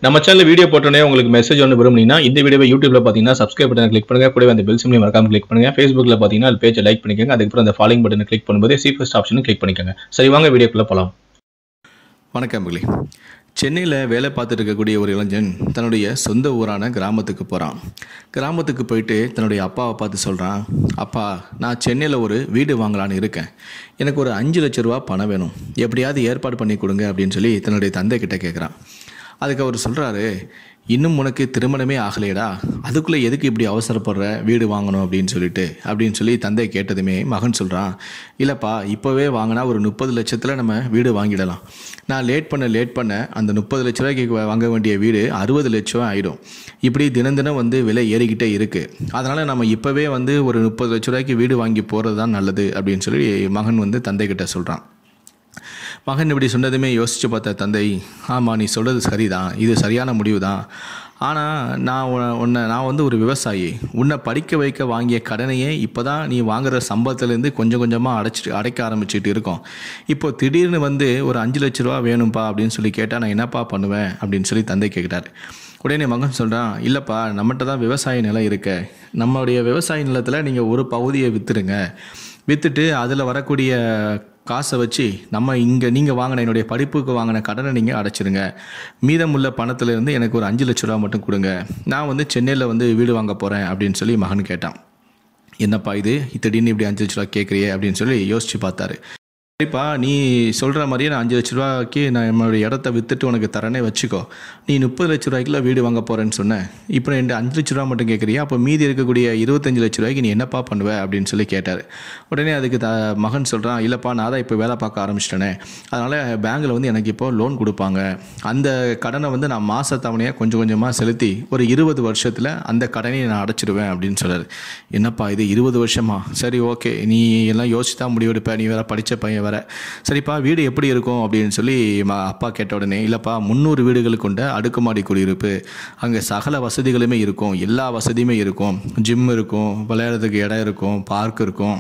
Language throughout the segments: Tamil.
நம்ம சேனல் வீடியோ போட்டோன்னே உங்களுக்கு மெசேஜ் ஒன்று விரும்புனீங்கன்னா இந்த வீடியோவை யூடியூப்ல பார்த்தீங்கன்னா சப்ஸ்கிரைப் பட்டனை கிளிக் பண்ணுங்க கூடவே அந்த பெல் சிம்லையும் மறக்காம கிளிக் பண்ணுங்க ஃபேஸ்புக்ல பார்த்தீங்கன்னா அது பேஜை லைக் பண்ணிக்கோங்க அதுக்கப்புறம் அந்த ஃபாலோயிங் பட்டனை கிளிக் பண்ணும்போது சி ஃபர்ஸ்ட் ஆப்ஷனும் கிளிக் பண்ணிக்கோங்க சரி வாங்க வீடியோக்குள்ள போகலாம் வணக்கம் மகளே சென்னையில் வேலை பார்த்துட்டு இருக்கக்கூடிய ஒரு இளைஞன் தன்னுடைய சொந்த ஊரான கிராமத்துக்கு போகிறான் கிராமத்துக்கு போயிட்டு தன்னுடைய அப்பாவை பார்த்து சொல்கிறான் அப்பா நான் சென்னையில் ஒரு வீடு வாங்கலான்னு இருக்கேன் எனக்கு ஒரு அஞ்சு லட்ச ரூபா பணம் வேணும் எப்படியாவது ஏற்பாடு பண்ணி கொடுங்க அப்படின்னு சொல்லி தன்னுடைய தந்தை கிட்ட கேட்குறான் அதுக்கு அவர் சொல்கிறாரு இன்னும் உனக்கு திருமணமே ஆகலையடா அதுக்குள்ளே எதுக்கு இப்படி அவசரப்படுற வீடு வாங்கணும் அப்படின்னு சொல்லிட்டு அப்படின்னு சொல்லி தந்தை கேட்டதுமே மகன் சொல்கிறான் இல்லைப்பா இப்போவே வாங்கினா ஒரு முப்பது லட்சத்தில் நம்ம வீடு வாங்கிடலாம் நான் லேட் பண்ண லேட் பண்ண அந்த முப்பது லட்ச ரூபாய்க்கு வா- வாங்க வேண்டிய வீடு அறுபது லட்சம் ஆகிடும் இப்படி தினம் தினம் வந்து விலை ஏறிக்கிட்டே இருக்குது அதனால் நம்ம இப்போவே வந்து ஒரு முப்பது லட்ச ரூபாய்க்கு வீடு வாங்கி போகிறது தான் நல்லது அப்படின்னு சொல்லி மகன் வந்து தந்தை கிட்ட சொல்கிறான் மகன் இப்படி சொன்னதுமே யோசித்து பார்த்த தந்தை ஆமாம் நீ சொல்கிறது சரிதான் இது சரியான முடிவு தான் ஆனால் நான் உன்னை- உன்னை நான் வந்து ஒரு விவசாயி உன்னை படிக்க வைக்க வாங்கிய கடனையே இப்போ தான் நீ வாங்குற சம்பளத்துலேருந்து கொஞ்சம் கொஞ்சமாக அடைச்சிட்டு அடைக்க ஆரம்பிச்சிட்டு இருக்கோம் இப்போ திடீர்னு வந்து ஒரு அஞ்சு லட்ச ரூபா வேணும்ப்பா அப்படின்னு சொல்லி கேட்டால் நான் என்னப்பா பண்ணுவேன் அப்படின்னு சொல்லி தந்தை கேட்குறாரு உடனே மகன் சொல்கிறான் இல்லைப்பா நம்மகிட்ட தான் விவசாய நிலம் இருக்க நம்மளுடைய விவசாய நிலத்தில் நீங்கள் ஒரு பகுதியை விற்றுருங்க விற்றுட்டு அதில் வரக்கூடிய காசை வச்சு நம்ம இங்கே நீங்கள் வாங்கின என்னுடைய படிப்புக்கு வாங்கின கடனை நீங்கள் அடைச்சிருங்க மீதமுள்ள பணத்திலேருந்து எனக்கு ஒரு அஞ்சு லட்ச ரூபா மட்டும் கொடுங்க நான் வந்து சென்னையில் வந்து வீடு வாங்க போகிறேன் அப்படின்னு சொல்லி மகன் கேட்டான் என்னப்பா இது திடீர்னு இப்படி அஞ்சு லட்ச ரூபா கேட்குறியே அப்படின்னு சொல்லி யோசிச்சு பார்த்தாரு சரிப்பா நீ சொல்கிற மாதிரியே நான் அஞ்சு லட்ச ரூபாய்க்கு நான் என்னுடைய இடத்த விற்றுட்டு உனக்கு தரேனே வச்சுக்கோ நீ முப்பது லட்ச ரூபாய்க்குள்ள வீடு வாங்க போகிறேன்னு சொன்னேன் இப்போ என்கிட்ட அஞ்சு லட்ச ரூபா மட்டும் கேட்குறியா அப்போ மீதி இருக்கக்கூடிய இருபத்தஞ்சு லட்ச ரூபாய்க்கு நீ என்னப்பா பண்ணுவ அப்படின்னு சொல்லி கேட்டார் உடனே அதுக்கு த மகன் சொல்கிறான் இல்லைப்பா நான் தான் இப்போ வேலை பார்க்க ஆரம்பிச்சிட்டேனே அதனால் பேங்க்கில் வந்து எனக்கு இப்போ லோன் கொடுப்பாங்க அந்த கடனை வந்து நான் மாச தவணையாக கொஞ்சம் கொஞ்சமாக செலுத்தி ஒரு இருபது வருஷத்தில் அந்த கடனை நான் அடைச்சிடுவேன் அப்படின்னு சொல்றாரு என்னப்பா இது இருபது வருஷமா சரி ஓகே நீ எல்லாம் யோசிச்சு தான் முடிவெடுப்ப நீ வேற படித்த பையன் வேற சரிப்பா வீடு எப்படி இருக்கும் அப்படின்னு சொல்லி ம- அப்பா கேட்ட உடனே இல்லைப்பா முந்நூறு வீடுகள் கொண்ட அடுக்குமாடி குடியிருப்பு அங்கே சகல வசதிகளுமே இருக்கும் எல்லா வசதியுமே இருக்கும் ஜிம் இருக்கும் விளையாடுறதுக்கு இடம் இருக்கும் பார்க் இருக்கும்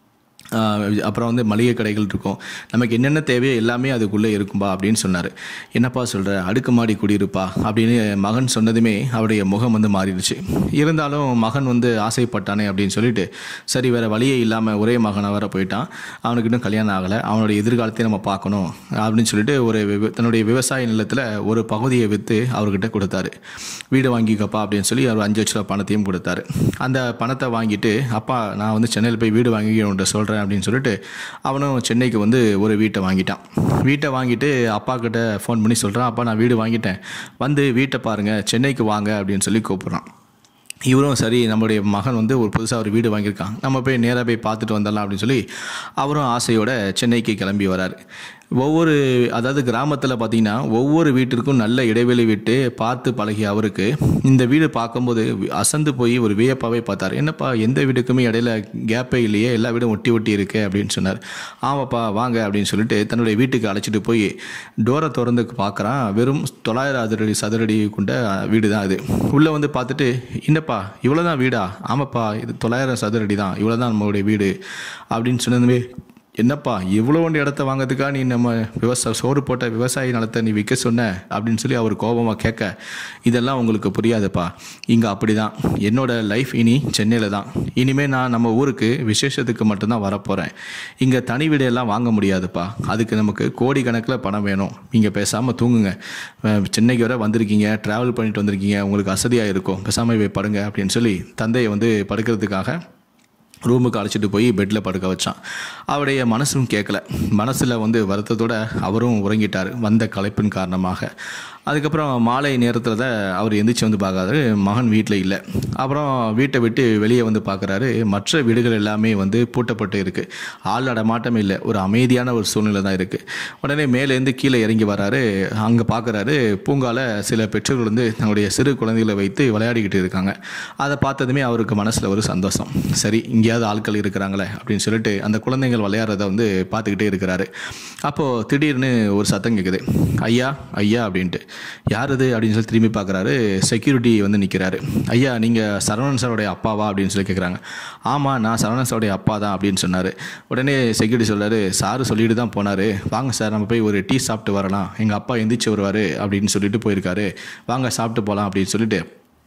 ஆஹ் அப்புறம் வந்து மளிகை கடைகள் இருக்கும் நமக்கு என்னென்ன தேவையோ எல்லாமே அதுக்குள்ளே இருக்கும்பா அப்படின்னு சொன்னார் என்னப்பா சொல்கிற அடுக்குமாடி குடியிருப்பா அப்படின்னு மகன் சொன்னதுமே அவருடைய முகம் வந்து மாறிடுச்சு இருந்தாலும் மகன் வந்து ஆசைப்பட்டானே அப்படின்னு சொல்லிட்டு சரி வேறு வழியே இல்லாமல் ஒரே மகனாக வர போயிட்டான் அவனுக்கு இன்னும் கல்யாணம் ஆகலை அவனுடைய எதிர்காலத்தை நம்ம பார்க்கணும் அப்படின்னு சொல்லிட்டு ஒரு விவ- தன்னுடைய விவசாய நிலத்தில் ஒரு பகுதியை விற்று அவர்கிட்ட கொடுத்தாரு வீடு வாங்கிக்கப்பா அப்படின்னு சொல்லி அவர் அஞ்சு லட்ச ரூபா பணத்தையும் கொடுத்தாரு அந்த பணத்தை வாங்கிட்டு அப்பா நான் வந்து சென்னையில் போய் வீடு வாங்கி உன்கிட்ட சொல்கிறேன் அப்படின்னு சொல்லிட்டு அவனும் சென்னைக்கு வந்து ஒரு வீட்டை வாங்கிட்டான் வீட்டை வாங்கிட்டு அப்பா கிட்ட ஃபோன் பண்ணி சொல்கிறான் அப்பா நான் வீடு வாங்கிட்டேன் வந்து வீட்டை பாருங்கள் சென்னைக்கு வாங்க அப்படின்னு சொல்லி கூப்பிட்றான் இவரும் சரி நம்மளுடைய மகன் வந்து ஒரு புதுசாக ஒரு வீடு வாங்கியிருக்கான் நம்ம போய் நேராக போய் பார்த்துட்டு வந்துடலாம் அப்படின்னு சொல்லி அவரும் ஆசையோட சென்னைக்கு கிளம்பி வராரு ஒவ்வொரு அதாவது கிராமத்தில் பார்த்தீங்கன்னா ஒவ்வொரு வீட்டிற்கும் நல்ல இடைவெளி விட்டு பார்த்து பழகிய அவருக்கு இந்த வீடு பார்க்கும்போது வி- அசந்து போய் ஒரு வியப்பாகவே பார்த்தார் என்னப்பா எந்த வீடுக்குமே இடையில கேப்பே இல்லையே எல்லா வீடும் ஒட்டி ஒட்டி இருக்கு அப்படின்னு சொன்னார் ஆமாப்பா வாங்க அப்படின்னு சொல்லிட்டு தன்னுடைய வீட்டுக்கு அழைச்சிட்டு போய் டோரை திறந்து பார்க்குறான் வெறும் தொள்ளாயிரம் அதிரடி சதுரடி கொண்ட வீடு தான் அது உள்ளே வந்து பார்த்துட்டு என்னப்பா இவ்வளோ தான் வீடா ஆமாப்பா இது தொள்ளாயிரம் சதுரடி தான் இவ்வளோ தான் நம்மளுடைய வீடு அப்படின்னு சொன்னதுமே என்னப்பா இவ்வளோ ஒன்று இடத்த வாங்கிறதுக்கா நீ நம்ம விவசாய சோறு போட்ட விவசாய நிலத்தை நீ விற்க சொன்ன அப்படின்னு சொல்லி அவர் கோபமாக கேட்க இதெல்லாம் உங்களுக்கு புரியாதுப்பா இங்கே அப்படி தான் என்னோட லைஃப் இனி சென்னையில் தான் இனிமேல் நான் நம்ம ஊருக்கு விசேஷத்துக்கு மட்டும்தான் வரப்போகிறேன் இங்கே தனி வீடையெல்லாம் வாங்க முடியாதுப்பா அதுக்கு நமக்கு கோடிக்கணக்கில் பணம் வேணும் நீங்கள் பேசாமல் தூங்குங்க அஹ் சென்னைக்கு வர வந்திருக்கீங்க ட்ராவல் பண்ணிட்டு வந்திருக்கீங்க உங்களுக்கு வசதியாக இருக்கும் பேசாமல் போய் படுங்க அப்படின்னு சொல்லி தந்தையை வந்து படுக்கிறதுக்காக ரூமுக்கு அழைச்சிட்டு போய் பெட்டில் படுக்க வச்சான் அவருடைய மனசும் கேட்கல மனசில் வந்து வருத்தத்தோட அவரும் உறங்கிட்டார் வந்த களைப்பின் காரணமாக அதுக்கப்புறம் மாலை நேரத்தில் தான் அவர் எந்திரிச்சு வந்து பார்க்காரு மகன் வீட்டில் இல்லை அப்புறம் வீட்டை விட்டு வெளியே வந்து பார்க்குறாரு மற்ற வீடுகள் எல்லாமே வந்து பூட்டப்பட்டு இருக்குது ஆள் நடமாட்டம் இல்லை ஒரு அமைதியான ஒரு சூழ்நிலை தான் இருக்குது உடனே மேலேருந்து கீழே இறங்கி வராரு அங்கே பார்க்குறாரு பூங்கால சில பெற்றோர்கள் வந்து தன்னுடைய சிறு குழந்தைகளை வைத்து விளையாடிக்கிட்டு இருக்காங்க அதை பார்த்ததுமே அவருக்கு மனசில் ஒரு சந்தோஷம் சரி இங்கேயாவது தெரியாத ஆட்கள் இருக்கிறாங்களே அப்படின்னு சொல்லிட்டு அந்த குழந்தைகள் விளையாடுறத வந்து பார்த்துக்கிட்டே இருக்கிறாரு அப்போது திடீர்னு ஒரு சத்தம் கேட்குது ஐயா ஐயா அப்படின்ட்டு யார் இது அப்படின்னு சொல்லி திரும்பி பார்க்குறாரு செக்யூரிட்டி வந்து நிற்கிறாரு ஐயா நீங்கள் சரவணன் சாரோடைய அப்பாவா அப்படின்னு சொல்லி கேட்குறாங்க ஆமாம் நான் சரவணன் சாரோடைய அப்பா தான் அப்படின்னு சொன்னார் உடனே செக்யூரிட்டி சொல்றாரு சாரு சொல்லிட்டு தான் போனார் வாங்க சார் நம்ம போய் ஒரு டீ சாப்பிட்டு வரலாம் எங்கள் அப்பா எந்திரிச்சு வருவார் அப்படின்னு சொல்லிட்டு போயிருக்காரு வாங்க சாப்பிட்டு போகலாம் அப்படின்னு சொல்லிட்டு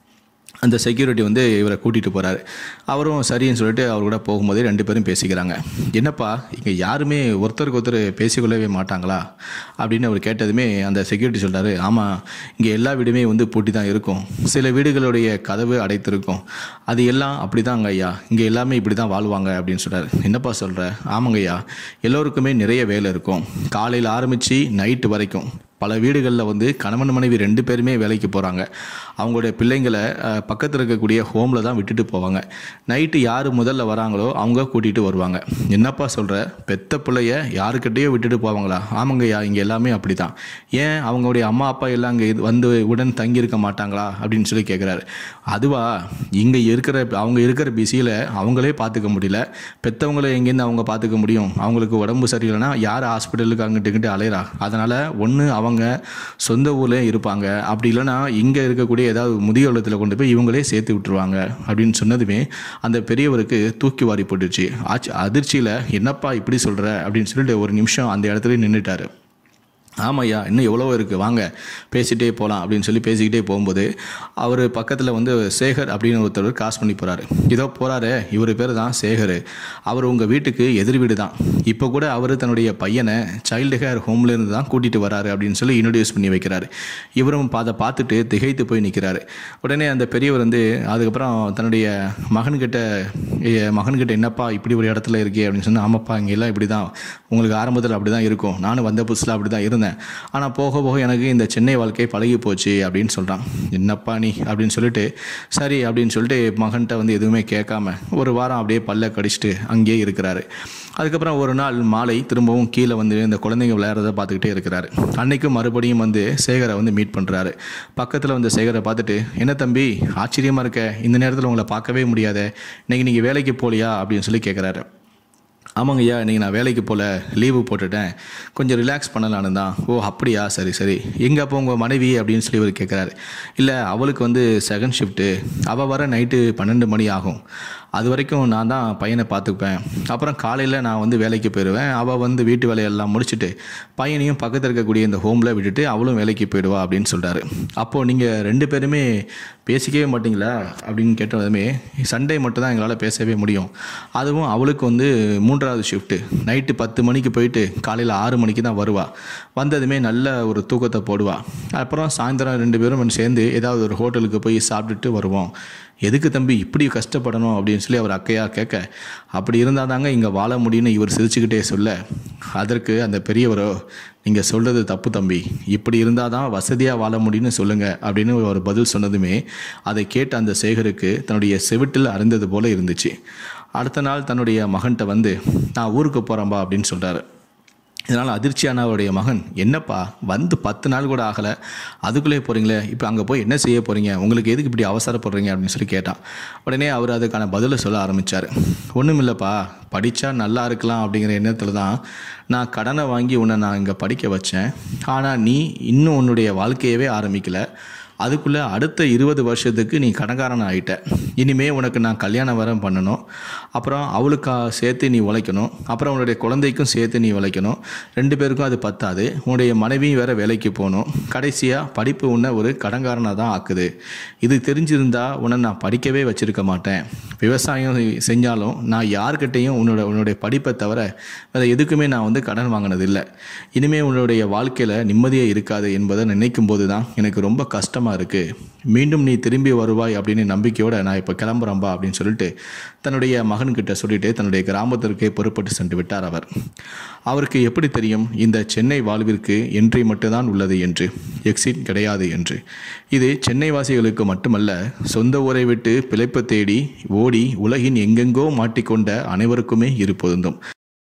அந்த செக்யூரிட்டி வந்து இவரை கூட்டிகிட்டு போகிறாரு அவரும் சரின்னு சொல்லிட்டு அவர் கூட போகும்போதே ரெண்டு பேரும் பேசிக்கிறாங்க என்னப்பா இங்கே யாருமே ஒருத்தருக்கு ஒருத்தர் பேசிக்கொள்ளவே மாட்டாங்களா அப்படின்னு அவர் கேட்டதுமே அந்த செக்யூரிட்டி சொல்கிறாரு ஆமாம் இங்கே எல்லா வீடுமே வந்து பூட்டி தான் இருக்கும் சில வீடுகளுடைய கதவு அடைத்திருக்கும் அது எல்லாம் அப்படி தாங்க ஐயா இங்கே எல்லாமே இப்படி தான் வாழ்வாங்க அப்படின்னு சொல்கிறார் என்னப்பா சொல்கிற ஆமாங்க ஐயா எல்லோருக்குமே நிறைய வேலை இருக்கும் காலையில் ஆரம்பித்து நைட்டு வரைக்கும் பல வீடுகளில் வந்து கணவன் மனைவி ரெண்டு பேருமே வேலைக்கு போகிறாங்க அவங்களுடைய பிள்ளைங்களை அஹ், பக்கத்தில் இருக்கக்கூடிய ஹோமில் தான் விட்டுட்டு போவாங்க நைட்டு யார் முதல்ல வராங்களோ அவங்க கூட்டிகிட்டு வருவாங்க என்னப்பா சொல்கிற பெத்த பிள்ளைய யாருக்கிட்டேயோ விட்டுட்டு போவாங்களா ஆமாங்கய்யா இங்கே எல்லாமே அப்படி தான் ஏன் அவங்களுடைய அம்மா அப்பா எல்லாம் இங்கே வந்து உடன் தங்கி இருக்க மாட்டாங்களா அப்படின்னு சொல்லி கேட்குறாரு அதுவா இங்கே இருக்கிற அவங்க இருக்கிற பிஸியில் அவங்களே பார்த்துக்க முடியல பெற்றவங்களை எங்கேருந்து அவங்க பார்த்துக்க முடியும் அவங்களுக்கு உடம்பு சரியில்லைன்னா யார் ஹாஸ்பிட்டலுக்கு அங்கிட்டு இங்கிட்டு அலையிறா அதனால் ஒன்று அவங்க சொந்த ஊர்லேயே இருப்பாங்க அப்படி இல்லைன்னா இங்கே இருக்கக்கூடிய ஏதாவது முதிய இல்லத்தில் கொண்டு போய் இவங்களே சேர்த்து விட்டுருவாங்க அப்படின்னு சொன்னதுமே அந்த பெரியவருக்கு தூக்கி வாரி போட்டுச்சு ஆச்சு அதிர்ச்சியில் என்னப்பா இப்படி சொல்கிற அப்படின்னு சொல்லிட்டு ஒரு நிமிஷம் அந்த இடத்துல நின்றுட்டாரு ஆமாய்யா இன்னும் எவ்வளவோ இருக்குது வாங்க பேசிகிட்டே போகலாம் அப்படின்னு சொல்லி பேசிக்கிட்டே போகும்போது அவர் பக்கத்தில் வந்து சேகர் அப்படின்னு ஒருத்தர் கிராஸ் பண்ணி போகிறாரு இதோ போகிறாரு இவர் பேர் தான் சேகர் அவர் உங்கள் வீட்டுக்கு எதிர் வீடு தான் இப்போ கூட அவர் தன்னுடைய பையனை சைல்டு கேர் ஹோம்லேருந்து தான் கூட்டிகிட்டு வராரு அப்படின்னு சொல்லி இன்ட்ரடியூஸ் பண்ணி வைக்கிறாரு இவரும் அதை பார்த்துட்டு திகைத்து போய் நிற்கிறாரு உடனே அந்த பெரியவர் வந்து அதுக்கப்புறம் தன்னுடைய மகன்கிட்ட "ஏ, மகன்கிட்ட என்னப்பா இப்படி ஒரு இடத்துல இருக்கே அப்படின்னு சொன்னால் ஆமாப்பா இங்கே எல்லாம் இப்படி தான் உங்களுக்கு ஆரம்பத்தில் அப்படி தான் இருக்கும் நானும் வந்த புதுசில் அப்படி தான் இருந்தேன் ஆனால் போக போக எனக்கு இந்த சென்னை வாழ்க்கை பழகி போச்சு அப்படின்னு சொல்கிறான் என்னப்பா நீ அப்படின்னு சொல்லிட்டு சரி அப்படின்னு சொல்லிட்டு மகன்கிட்ட வந்து எதுவுமே கேட்காம ஒரு வாரம் அப்படியே பல்ல கடிச்சிட்டு அங்கேயே இருக்கிறாரு அதுக்கப்புறம் ஒரு நாள் மாலை திரும்பவும் கீழே வந்து இந்த குழந்தைங்க விளையாடுறத பார்த்துக்கிட்டே இருக்கிறாரு அன்னைக்கும் மறுபடியும் வந்து சேகரை வந்து மீட் பண்ணுறாரு பக்கத்தில் வந்து சேகரை பார்த்துட்டு என்ன தம்பி ஆச்சரியமாக இருக்க இந்த நேரத்தில் உங்களை பார்க்கவே முடியாதே இன்னைக்கு நீங்கள் வேலைக்கு போகலையா அப்படின்னு சொல்லி கேட்குறாரு ஆமாங்க ஐயா இன்றைக்கி நான் வேலைக்கு போல் லீவு போட்டுட்டேன் கொஞ்சம் ரிலாக்ஸ் பண்ணலான்னு தான் ஓ அப்படியா சரி சரி எங்கே அப்போ உங்கள் மனைவி அப்படின்னு சொல்லி இவர் கேட்குறாரு இல்லை அவளுக்கு வந்து செகண்ட் ஷிஃப்ட்டு அவள் வர நைட்டு பன்னெண்டு மணி ஆகும் அது வரைக்கும் நான் தான் பையனை பார்த்துப்பேன் அப்புறம் காலையில் நான் வந்து வேலைக்கு போயிடுவேன் அவள் வந்து வீட்டு வேலையெல்லாம் முடிச்சுட்டு பையனையும் பக்கத்தில் இருக்கக்கூடிய இந்த ஹோமில் விட்டுட்டு அவளும் வேலைக்கு போயிடுவா அப்படின்னு சொல்கிறாரு அப்போது நீங்கள் ரெண்டு பேருமே பேசிக்கவே மாட்டீங்களா அப்படின்னு கேட்டதுமே சண்டே மட்டும் தான் எங்களால் பேசவே முடியும் அதுவும் அவளுக்கு வந்து மூன்றாவது ஷிஃப்ட்டு நைட்டு பத்து மணிக்கு போயிட்டு காலையில் ஆறு மணிக்கு தான் வருவா வந்ததுமே நல்ல ஒரு தூக்கத்தை போடுவா அப்புறம் சாயந்தரம் ரெண்டு பேரும் சேர்ந்து ஏதாவது ஒரு ஹோட்டலுக்கு போய் சாப்பிட்டுட்டு வருவோம் எதுக்கு தம்பி இப்படி கஷ்டப்படணும் அப்படின்னு சொல்லி அவர் அக்கையாக கேட்க அப்படி இருந்தால் தாங்க இங்கே வாழ முடியும்னு இவர் சிரிச்சுக்கிட்டே சொல்ல அதற்கு அந்த பெரியவரோ நீங்கள் சொல்கிறது தப்பு தம்பி இப்படி இருந்தால் தான் வசதியாக வாழ முடியும்னு சொல்லுங்கள் அப்படின்னு ஒரு பதில் சொன்னதுமே அதை கேட்ட அந்த சேகருக்கு தன்னுடைய செவிட்டில் அறிந்தது போல இருந்துச்சு அடுத்த நாள் தன்னுடைய மகன்கிட்ட வந்து நான் ஊருக்கு போகிறேன்பா அப்படின்னு சொல்கிறாரு இதனால் அதிர்ச்சியான அவருடைய மகன் என்னப்பா வந்து பத்து நாள் கூட ஆகலை அதுக்குள்ளே போகிறீங்களே இப்போ அங்கே போய் என்ன செய்ய போகிறீங்க உங்களுக்கு எதுக்கு இப்படி அவசரப்படுறீங்க அப்படின்னு சொல்லி கேட்டான் உடனே அவர் அதுக்கான பதிலை சொல்ல ஆரம்பித்தார் ஒன்றும் இல்லைப்பா படித்தா நல்லா இருக்கலாம் அப்படிங்கிற எண்ணத்தில் தான் நான் கடனை வாங்கி உன்னை நான் இங்கே படிக்க வச்சேன் ஆனால் நீ இன்னும் உன்னுடைய வாழ்க்கையவே ஆரம்பிக்கல அதுக்குள்ளே அடுத்த இருபது வருஷத்துக்கு நீ கடன்காரன் ஆகிட்ட இனிமே உனக்கு நான் கல்யாணம் வர பண்ணணும் அப்புறம் அவளுக்கா சேர்த்து நீ உழைக்கணும் அப்புறம் உன்னுடைய குழந்தைக்கும் சேர்த்து நீ உழைக்கணும் ரெண்டு பேருக்கும் அது பத்தாது உன்னுடைய மனைவியும் வேற வேலைக்கு போகணும் கடைசியாக படிப்பு உன்னை ஒரு கடன்காரனாக தான் ஆக்குது இது தெரிஞ்சிருந்தா உன்னை நான் படிக்கவே வச்சிருக்க மாட்டேன் விவசாயம் செஞ்சாலும் நான் யார்கிட்டையும் உன்னோட உன்னுடைய படிப்பை தவிர வேறு எதுக்குமே நான் வந்து கடன் வாங்கினது இல்லை இனிமேல் உன்னுடைய வாழ்க்கையில் நிம்மதியே இருக்காது என்பதை நினைக்கும் போது தான் எனக்கு ரொம்ப கஷ்டமாக இருக்குது மீண்டும் நீ திரும்பி வருவாய் அப்படின்னு நம்பிக்கையோடு நான் இப்போ கிளம்புறேன்பா அப்படின்னு சொல்லிட்டு தன்னுடைய மகன்கிட்ட சொல்லிட்டு தன்னுடைய கிராமத்திற்கே பொறுப்பட்டு சென்று விட்டார் அவர் அவருக்கு எப்படி தெரியும் இந்த சென்னை வாழ்விற்கு என்ட்ரி மட்டும்தான் உள்ளது என்று எக்ஸிட் கிடையாது என்று இது சென்னை வாசிகளுக்கு மட்டுமல்ல சொந்த ஊரை விட்டு பிழைப்பு தேடி ஓடி உலகின் எங்கெங்கோ மாட்டிக்கொண்ட அனைவருக்குமே இரு பொருந்தும்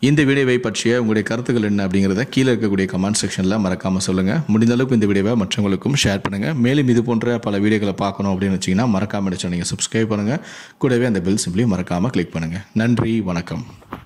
இந்த வீடியோவை பற்றிய உங்களுடைய கருத்துக்கள் என்ன அப்படிங்கிறத கீழே இருக்கக்கூடிய கமெண்ட் செக்ஷனில் மறக்காமல் சொல்லுங்கள் முடிந்த அளவுக்கு இந்த வீடியோவை மற்றவங்களுக்கும் ஷேர் பண்ணுங்கள் மேலும் இது போன்ற பல வீடியோக்களை பார்க்கணும் அப்படின்னு வச்சிங்கன்னா மறக்காமல் சேனலை சப்ஸ்கிரைப் பண்ணுங்கள் கூடவே அந்த பெல் சிம்பிளையும் மறக்காமல் கிளிக் பண்ணுங்கள் நன்றி வணக்கம்